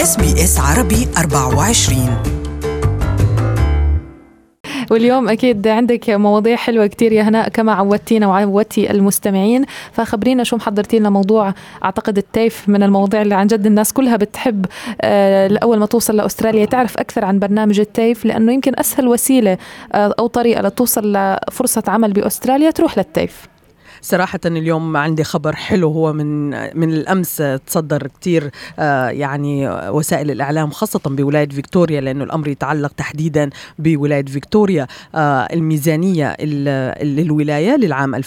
اس بي اس عربي 24 واليوم اكيد عندك مواضيع حلوه كتير يا هناء كما عودتينا وعودتي المستمعين فخبرينا شو محضرتي لنا موضوع اعتقد التيف من المواضيع اللي عن جد الناس كلها بتحب آه، اول ما توصل لاستراليا تعرف اكثر عن برنامج التيف لانه يمكن اسهل وسيله آه، او طريقه لتوصل لفرصه عمل باستراليا تروح للتيف صراحة اليوم عندي خبر حلو هو من من الأمس تصدر كثير آه، يعني وسائل الإعلام خاصة بولاية فيكتوريا لأنه الأمر يتعلق تحديدا بولاية فيكتوريا آه، الميزانية للولاية للعام 2018-2019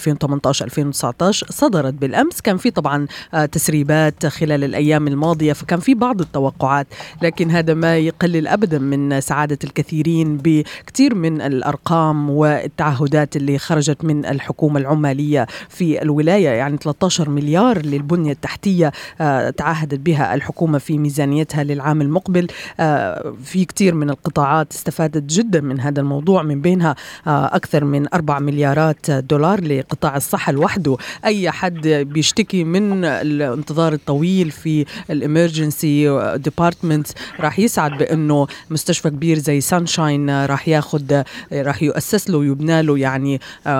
صدرت بالأمس كان في طبعا آه، تسريبات خلال الأيام الماضية فكان في بعض التوقعات لكن هذا ما يقلل أبدا من سعادة الكثيرين بكثير من الأرقام والتعهدات اللي خرجت من الحكومة العمالية في الولاية يعني 13 مليار للبنية التحتية آه، تعهدت بها الحكومة في ميزانيتها للعام المقبل آه، في كثير من القطاعات استفادت جدا من هذا الموضوع من بينها آه، أكثر من 4 مليارات دولار لقطاع الصحة لوحده أي حد بيشتكي من الانتظار الطويل في الامرجنسي ديبارتمنت راح يسعد بأنه مستشفى كبير زي سانشاين راح ياخذ راح يؤسس له ويبنى له يعني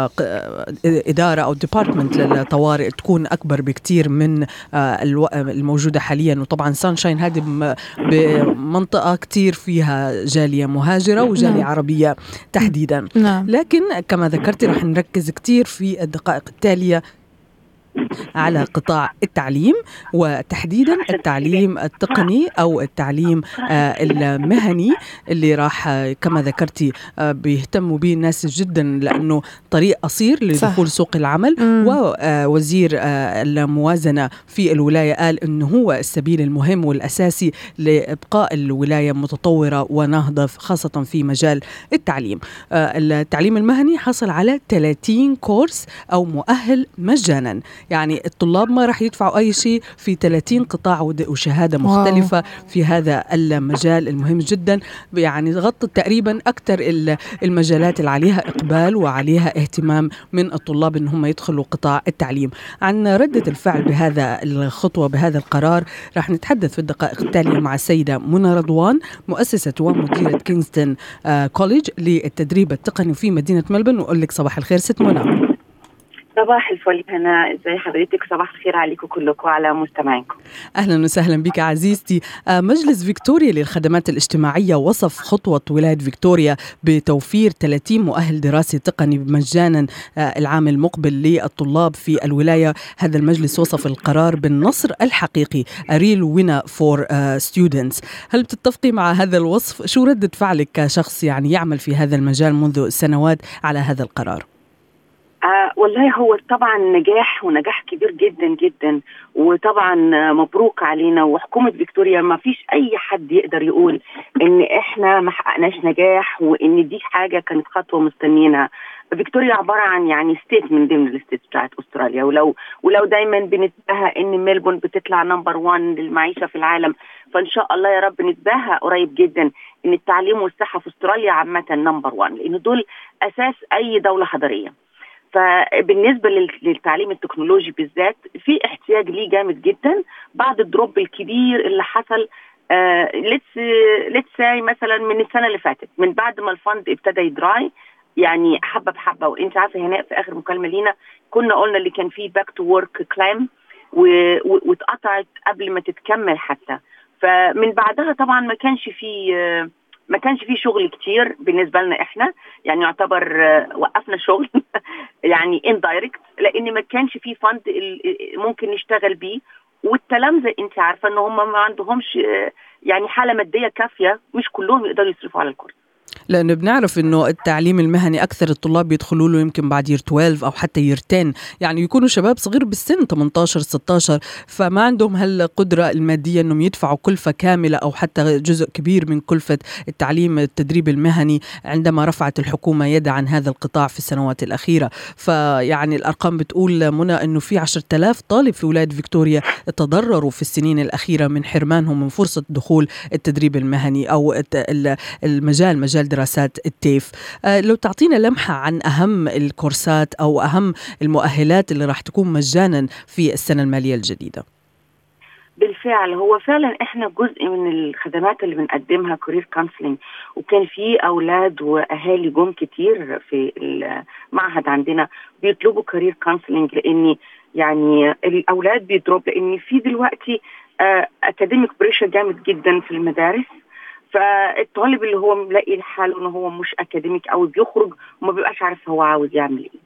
إدارة أو ديبارتمنت للطوارئ تكون اكبر بكثير من آه، الموجوده حاليا وطبعا سانشاين هذه بمنطقه كثير فيها جاليه مهاجره وجاليه نعم. عربيه تحديدا نعم. لكن كما ذكرتي رح نركز كثير في الدقائق التاليه على قطاع التعليم وتحديدا التعليم التقني او التعليم آه، المهني اللي راح آه، كما ذكرتي آه، بيهتموا به الناس جدا لانه طريق قصير لدخول سوق العمل ووزير الموازنه في الولايه قال انه هو السبيل المهم والاساسي لابقاء الولايه متطوره ونهضه خاصه في مجال التعليم التعليم المهني حصل على 30 كورس او مؤهل مجانا يعني الطلاب ما راح يدفعوا أي شيء في 30 قطاع وشهادة مختلفة واو. في هذا المجال المهم جدا يعني غطت تقريبا أكثر المجالات اللي عليها إقبال وعليها اهتمام من الطلاب أن هم يدخلوا قطاع التعليم عن ردة الفعل بهذا الخطوة بهذا القرار راح نتحدث في الدقائق التالية مع السيدة منى رضوان مؤسسة ومديرة كينغستون كوليج للتدريب التقني في مدينة ملبن وأقول لك صباح الخير ست منى صباح الفل هنا ازي حضرتك صباح الخير عليكم كلكم وعلى مستمعينكم اهلا وسهلا بك عزيزتي آه، مجلس فيكتوريا للخدمات الاجتماعيه وصف خطوه ولايه فيكتوريا بتوفير 30 مؤهل دراسي تقني مجانا آه، العام المقبل للطلاب في الولايه هذا المجلس وصف القرار بالنصر الحقيقي اريل وينا فور ستودنتس هل بتتفقي مع هذا الوصف شو رده فعلك كشخص يعني يعمل في هذا المجال منذ سنوات على هذا القرار آه والله هو طبعا نجاح ونجاح كبير جدا جدا وطبعا مبروك علينا وحكومه فيكتوريا ما فيش اي حد يقدر يقول ان احنا ما حققناش نجاح وان دي حاجه كانت خطوه مستنيينها فيكتوريا عباره عن يعني ستيت من ضمن الستيت بتاعت استراليا ولو ولو دايما بنتباهى ان ميلبورن بتطلع نمبر 1 للمعيشه في العالم فان شاء الله يا رب نتباهى قريب جدا ان التعليم والصحه في استراليا عامه نمبر 1 لان دول اساس اي دوله حضاريه فبالنسبه للتعليم التكنولوجي بالذات في احتياج ليه جامد جدا بعد الدروب الكبير اللي حصل ليتس ليتس ساي مثلا من السنه اللي فاتت من بعد ما الفند ابتدى يدراي يعني حبه بحبه وانت عارفه هناء في اخر مكالمه لينا كنا قلنا اللي كان فيه باك تو ورك كلام واتقطعت قبل ما تتكمل حتى فمن بعدها طبعا ما كانش فيه ما كانش فيه شغل كتير بالنسبه لنا احنا يعني يعتبر وقفنا شغل يعني اندايركت لان ما كانش فيه فند ممكن نشتغل بيه والتلامذه انت عارفه ان هم ما عندهمش يعني حاله ماديه كافيه مش كلهم يقدروا يصرفوا على الكورس لانه بنعرف انه التعليم المهني اكثر الطلاب بيدخلوا له يمكن بعد يير 12 او حتى يير 10 يعني يكونوا شباب صغير بالسن 18 16 فما عندهم هالقدره الماديه انهم يدفعوا كلفه كامله او حتى جزء كبير من كلفه التعليم التدريب المهني عندما رفعت الحكومه يد عن هذا القطاع في السنوات الاخيره فيعني الارقام بتقول منى انه في 10000 طالب في ولايه فيكتوريا تضرروا في السنين الاخيره من حرمانهم من فرصه دخول التدريب المهني او المجال مجال دراسات التيف آه، لو تعطينا لمحة عن أهم الكورسات أو أهم المؤهلات اللي راح تكون مجانا في السنة المالية الجديدة بالفعل هو فعلا احنا جزء من الخدمات اللي بنقدمها كارير كونسلنج وكان في اولاد واهالي جم كتير في المعهد عندنا بيطلبوا كارير كونسلنج لاني يعني الاولاد بيضرب لان في دلوقتي اكاديميك بريشر جامد جدا في المدارس فالطالب اللي هو ملاقي حاله ان هو مش اكاديميك او بيخرج وما بيبقاش عارف هو عاوز يعمل ايه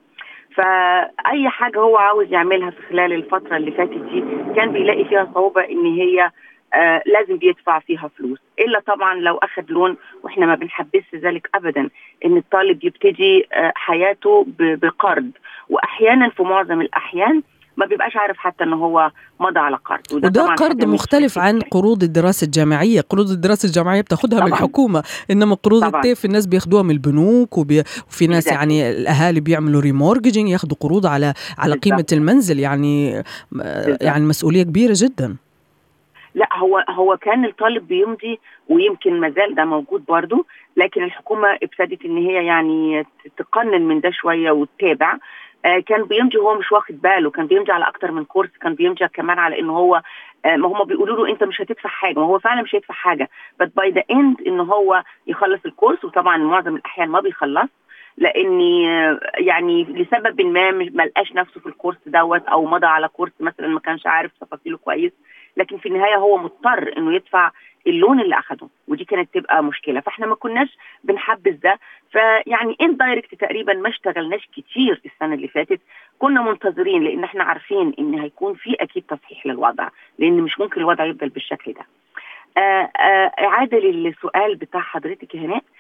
فاي حاجه هو عاوز يعملها في خلال الفتره اللي فاتت دي كان بيلاقي فيها صعوبه ان هي آه لازم بيدفع فيها فلوس الا طبعا لو اخذ لون واحنا ما بنحبسش ذلك ابدا ان الطالب يبتدي آه حياته بقرض واحيانا في معظم الاحيان ما بيبقاش عارف حتى ان هو مضى على قرض وده, وده قرض مختلف عن قروض الدراسه الجامعيه قروض الدراسه الجامعيه بتاخدها طبعًا. من الحكومه انما قروض طبعًا. التيف الناس بياخدوها من البنوك وبي... وفي ناس بالزبط. يعني الاهالي بيعملوا ريمورجينج ياخدوا قروض على على بالزبط. قيمه المنزل يعني بالزبط. يعني مسؤوليه كبيره جدا لا هو هو كان الطالب بيمضي ويمكن ما زال ده موجود برضه لكن الحكومه ابتدت ان هي يعني تقنن من ده شويه وتتابع آه كان بيمضي وهو مش واخد باله كان بيمضي على اكتر من كورس كان بيمضي كمان على ان هو آه ما هم بيقولوا له انت مش هتدفع حاجه ما هو فعلا مش هيدفع حاجه بس باي ذا اند ان هو يخلص الكورس وطبعا معظم الاحيان ما بيخلص لاني آه يعني لسبب ما ما لقاش نفسه في الكورس دوت او مضى على كورس مثلا ما كانش عارف تفاصيله كويس لكن في النهايه هو مضطر انه يدفع اللون اللي اخده ودي كانت تبقى مشكله فاحنا ما كناش بنحبس ده فيعني اندايركت تقريبا ما اشتغلناش كتير السنه اللي فاتت كنا منتظرين لان احنا عارفين ان هيكون في اكيد تصحيح للوضع لان مش ممكن الوضع يفضل بالشكل ده آآ آآ اعاده للسؤال بتاع حضرتك يا هناء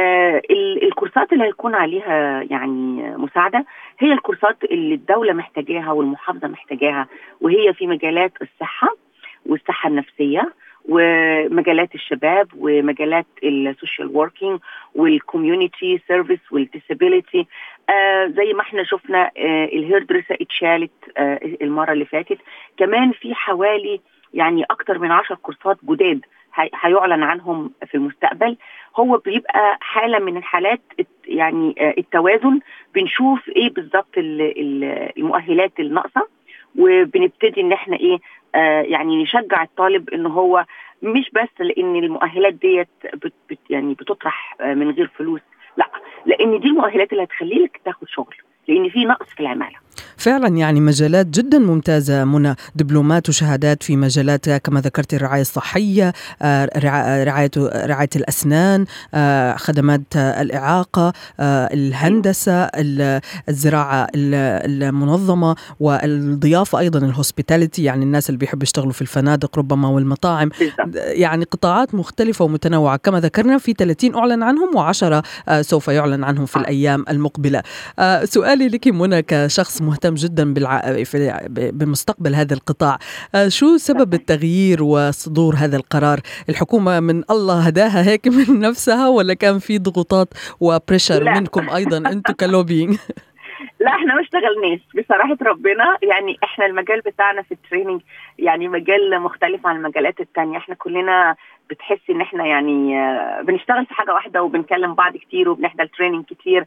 الكورسات اللي هيكون عليها يعني مساعده هي الكورسات اللي الدوله محتاجاها والمحافظه محتاجاها وهي في مجالات الصحه والصحه النفسيه ومجالات الشباب ومجالات السوشيال ووركينج والكوميونتي سيرفيس والديسابيليتي آه زي ما احنا شفنا آه الهيردرسة اتشالت آه المرة اللي فاتت كمان في حوالي يعني اكتر من عشر كورسات جداد هيعلن عنهم في المستقبل هو بيبقى حالة من الحالات يعني آه التوازن بنشوف ايه بالظبط المؤهلات الناقصة وبنبتدي ان احنا ايه آه يعني نشجع الطالب ان هو مش بس لان المؤهلات ديت بت بت يعني بتطرح آه من غير فلوس لا لان دي المؤهلات اللي هتخليك تاخد شغل لان في نقص في العماله فعلا يعني مجالات جدا ممتازة منى دبلومات وشهادات في مجالات كما ذكرت الرعاية الصحية رعاية رعاية الأسنان خدمات الإعاقة الهندسة الزراعة المنظمة والضيافة أيضا الهوسبيتاليتي يعني الناس اللي بيحبوا يشتغلوا في الفنادق ربما والمطاعم يعني قطاعات مختلفة ومتنوعة كما ذكرنا في 30 أعلن عنهم و10 سوف يعلن عنهم في الأيام المقبلة سؤالي لك منى كشخص مهتم جدا بالع... بمستقبل هذا القطاع شو سبب التغيير وصدور هذا القرار الحكومة من الله هداها هيك من نفسها ولا كان في ضغوطات وبريشر منكم أيضا أنتم كلوبينج لا احنا ما اشتغلناش بصراحه ربنا يعني احنا المجال بتاعنا في التريننج يعني مجال مختلف عن المجالات التانية احنا كلنا بتحسي ان احنا يعني بنشتغل في حاجه واحده وبنكلم بعض كتير وبنحضر تريننج كتير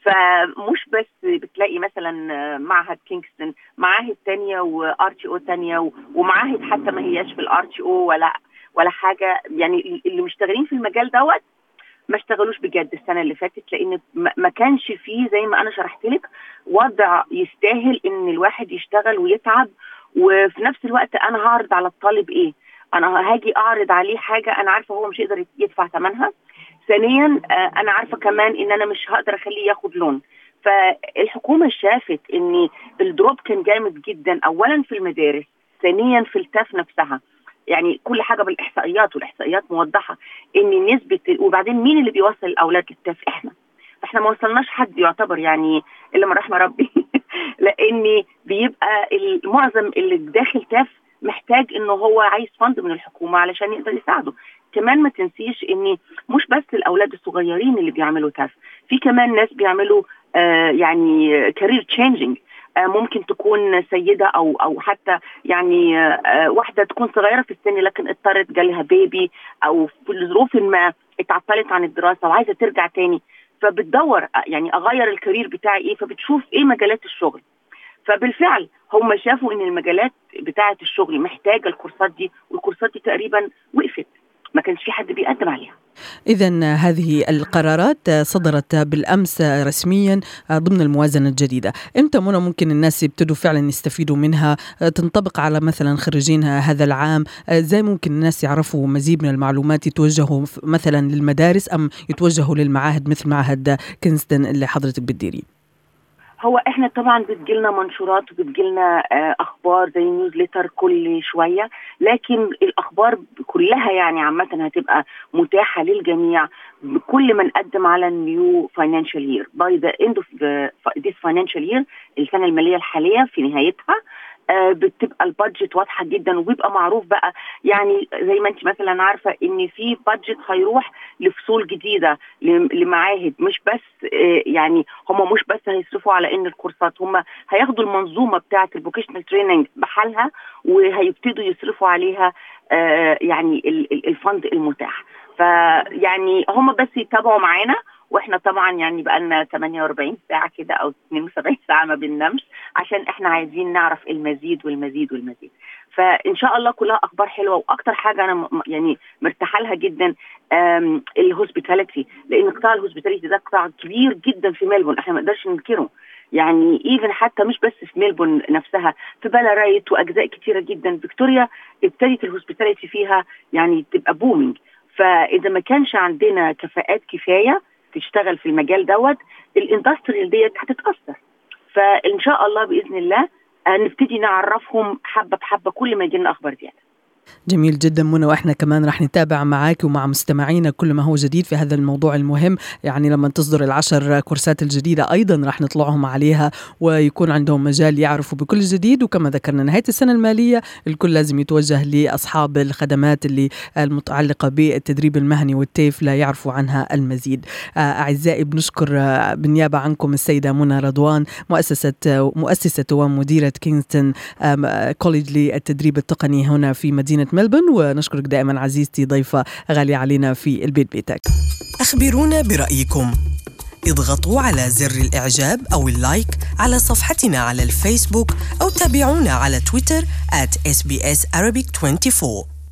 فمش بس بتلاقي مثلا معهد كينغستون معاهد تانية وار تي او تانية ومعاهد حتى ما هياش في الار تي او ولا ولا حاجه يعني اللي مشتغلين في المجال دوت ما اشتغلوش بجد السنه اللي فاتت لان ما كانش فيه زي ما انا شرحت لك وضع يستاهل ان الواحد يشتغل ويتعب وفي نفس الوقت انا هعرض على الطالب ايه انا هاجي اعرض عليه حاجه انا عارفه هو مش يقدر يدفع ثمنها ثانيا انا عارفه كمان ان انا مش هقدر اخليه ياخد لون فالحكومه شافت ان الدروب كان جامد جدا اولا في المدارس ثانيا في التاف نفسها يعني كل حاجه بالاحصائيات والاحصائيات موضحه ان نسبه وبعدين مين اللي بيوصل الاولاد للتاف احنا احنا ما وصلناش حد يعتبر يعني الا من رحم ربي لان بيبقى المعظم اللي داخل تاف محتاج انه هو عايز فند من الحكومه علشان يقدر يساعده كمان ما تنسيش ان مش بس الاولاد الصغيرين اللي بيعملوا تاف في كمان ناس بيعملوا آه يعني كارير تشينجينج آه ممكن تكون سيدة أو أو حتى يعني آه واحدة تكون صغيرة في السن لكن اضطرت جالها بيبي أو في ظروف ما اتعطلت عن الدراسة وعايزة ترجع تاني فبتدور يعني أغير الكارير بتاعي إيه فبتشوف إيه مجالات الشغل فبالفعل هم شافوا ان المجالات بتاعه الشغل محتاجه الكورسات دي والكورسات دي تقريبا وقفت ما كانش في حد بيقدم عليها إذا هذه القرارات صدرت بالأمس رسميا ضمن الموازنة الجديدة إمتى منى ممكن الناس يبتدوا فعلا يستفيدوا منها تنطبق على مثلا خريجين هذا العام زي ممكن الناس يعرفوا مزيد من المعلومات يتوجهوا مثلا للمدارس أم يتوجهوا للمعاهد مثل معهد كينستون اللي حضرتك بتديريه هو احنا طبعا بتجيلنا منشورات وبتجيلنا آه اخبار زي نيوزليتر كل شويه لكن الاخبار كلها يعني عامه هتبقى متاحه للجميع كل ما نقدم على النيو فاينانشال يير باي ذا اند اوف ذيس فاينانشال يير السنه الماليه الحاليه في نهايتها آه بتبقى البادجت واضحه جدا وبيبقى معروف بقى يعني زي ما انت مثلا عارفه ان في بادجت هيروح لفصول جديده لمعاهد مش بس آه يعني هم مش بس هيصرفوا على ان الكورسات هم هياخدوا المنظومه بتاعه الفوكيشنال تريننج بحالها وهيبتدوا يصرفوا عليها آه يعني الفند المتاح فيعني هم بس يتابعوا معانا واحنا طبعا يعني بقى لنا 48 ساعه كده او 72 ساعه ما بننامش عشان احنا عايزين نعرف المزيد والمزيد والمزيد فان شاء الله كلها اخبار حلوه واكتر حاجه انا يعني مرتاحه لها جدا الهوسبيتاليتي لان قطاع الهوسبيتاليتي ده قطاع كبير جدا في ملبون احنا ما نقدرش ننكره يعني ايفن حتى مش بس في ميلبون نفسها في بالارايت واجزاء كتيره جدا فيكتوريا ابتدت الهوسبيتاليتي فيها يعني تبقى بومينج فاذا ما كانش عندنا كفاءات كفايه تشتغل في المجال دوت الاندستريال ديت هتتاثر فان شاء الله باذن الله نبتدي نعرفهم حبه بحبه كل ما يجي لنا اخبار زياده جميل جدا منى واحنا كمان رح نتابع معك ومع مستمعينا كل ما هو جديد في هذا الموضوع المهم يعني لما تصدر العشر كورسات الجديدة أيضا رح نطلعهم عليها ويكون عندهم مجال يعرفوا بكل جديد وكما ذكرنا نهاية السنة المالية الكل لازم يتوجه لأصحاب الخدمات اللي المتعلقة بالتدريب المهني والتيف لا يعرفوا عنها المزيد أعزائي بنشكر بالنيابة عنكم السيدة منى رضوان مؤسسة مؤسسة ومديرة كينغستون كوليج للتدريب التقني هنا في مدينة مدينة ملبون ونشكرك دائما عزيزتي ضيفة غالية علينا في البيت بيتك أخبرونا برأيكم اضغطوا على زر الإعجاب أو اللايك على صفحتنا على الفيسبوك أو تابعونا على تويتر at SBS Arabic 24